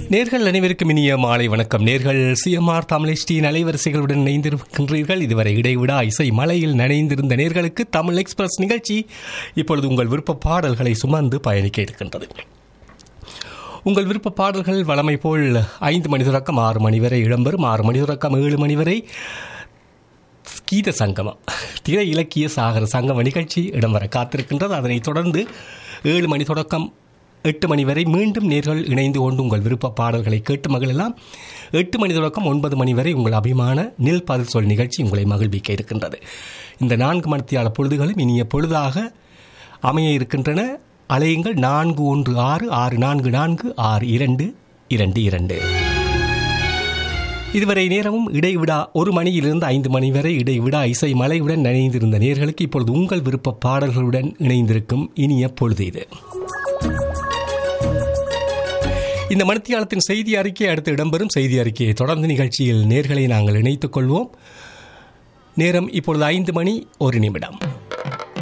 நேர்கள் அனைவருக்கும் இனிய மாலை வணக்கம் நேர்கள் சிஎம்ஆர் தமிழ்ஸ்டியின் அலைவரிசைகளுடன் இணைந்திருக்கின்றீர்கள் இதுவரை இடைவிடா இசை மலையில் நனைந்திருந்த நேர்களுக்கு தமிழ் எக்ஸ்பிரஸ் நிகழ்ச்சி இப்பொழுது உங்கள் விருப்ப பாடல்களை சுமந்து பயணிக்க இருக்கின்றது உங்கள் விருப்ப பாடல்கள் வழமை போல் ஐந்து மணி தொடக்கம் ஆறு மணி வரை இடம்பெறும் ஆறு மணி தொடக்கம் ஏழு மணி வரை கீத சங்கமம் திரை இலக்கிய சாகர சங்கம நிகழ்ச்சி இடம்பெற காத்திருக்கின்றது அதனைத் தொடர்ந்து ஏழு மணி தொடக்கம் எட்டு மணி வரை மீண்டும் நேர்கள் இணைந்து கொண்டு உங்கள் விருப்ப பாடல்களை கேட்டு மகிழலாம் எட்டு மணி தொடக்கம் ஒன்பது மணி வரை உங்கள் அபிமான நில் பதில் சொல் நிகழ்ச்சி உங்களை மகிழ்விக்க இருக்கின்றது இந்த நான்கு மணித்தியால பொழுதுகளும் இனிய பொழுதாக அமைய இருக்கின்றன அலையுங்கள் நான்கு ஒன்று ஆறு ஆறு நான்கு நான்கு ஆறு இரண்டு இரண்டு இரண்டு இதுவரை நேரமும் இடைவிடா ஒரு மணியிலிருந்து ஐந்து மணி வரை இடைவிடா இசை மலையுடன் இணைந்திருந்த நேர்களுக்கு இப்பொழுது உங்கள் விருப்ப பாடல்களுடன் இணைந்திருக்கும் இனிய பொழுது இது இந்த மணித்தியாலத்தின் செய்தி அறிக்கை அடுத்து இடம்பெறும் செய்தி அறிக்கையை தொடர்ந்து நிகழ்ச்சியில் நேர்களை நாங்கள் இணைத்துக் கொள்வோம் நேரம் இப்பொழுது ஐந்து மணி ஒரு நிமிடம்